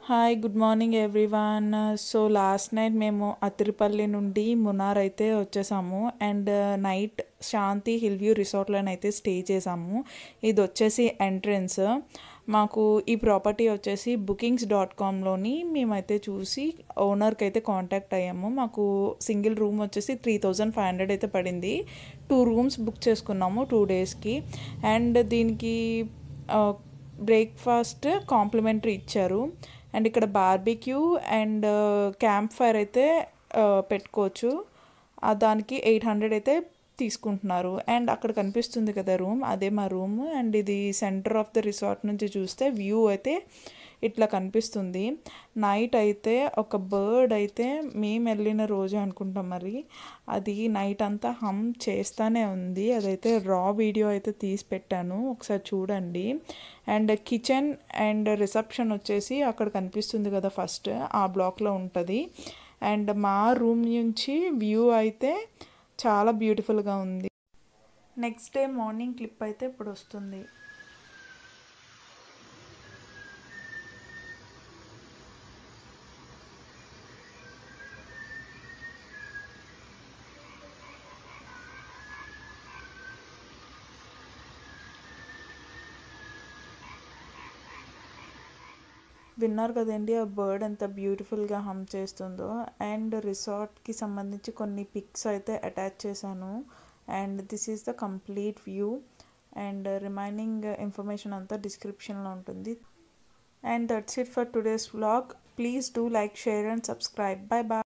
hi good morning everyone so last night మేము అతిరిపల్లి నుండి మునార్ అయితే వచ్చేసాము and night Shanti hill view రిసార్ట్లోనైతే స్టే చేసాము ఇది వచ్చేసి ఎంట్రన్స్ మాకు ఈ ప్రాపర్టీ వచ్చేసి బుకింగ్స్ డాట్ కామ్లోని మేమైతే చూసి ఓనర్కి అయితే కాంటాక్ట్ అయ్యాము మాకు సింగిల్ రూమ్ వచ్చేసి త్రీ థౌజండ్ ఫైవ్ హండ్రెడ్ అయితే పడింది టూ రూమ్స్ బుక్ చేసుకున్నాము టూ డేస్కి అండ్ దీనికి బ్రేక్ఫాస్ట్ కాంప్లిమెంటరీ ఇచ్చారు అండ్ ఇక్కడ బార్బిక్యూ అండ్ క్యాంప్ ఫైర్ అయితే పెట్టుకోవచ్చు దానికి ఎయిట్ హండ్రెడ్ అయితే తీసుకుంటున్నారు అండ్ అక్కడ కనిపిస్తుంది కదా రూమ్ అదే మా రూమ్ అండ్ ఇది సెంటర్ ఆఫ్ ద రిసార్ట్ నుంచి చూస్తే వ్యూ అయితే ఇట్లా కనిపిస్తుంది నైట్ అయితే ఒక బర్డ్ అయితే మేము వెళ్ళిన రోజు అనుకుంటాం మరి అది నైట్ అంతా హమ్ చేస్తానే ఉంది అదైతే రా వీడియో అయితే తీసి పెట్టాను ఒకసారి చూడండి అండ్ కిచెన్ అండ్ రిసెప్షన్ వచ్చేసి అక్కడ కనిపిస్తుంది కదా ఫస్ట్ ఆ బ్లాక్లో ఉంటుంది అండ్ మా రూమ్ నుంచి వ్యూ అయితే చాలా బ్యూటిఫుల్గా ఉంది నెక్స్ట్ డే మార్నింగ్ క్లిప్ అయితే ఇప్పుడు వస్తుంది విన్నారు కదండి ఆ బర్డ్ ఎంత బ్యూటిఫుల్గా హమ్ చేస్తుందో అండ్ రిసార్ట్కి సంబంధించి కొన్ని పిక్స్ అయితే అటాచ్ చేశాను and this is the complete view and remaining information అంతా డిస్క్రిప్షన్లో ఉంటుంది and that's it for today's vlog please do like share and subscribe bye bye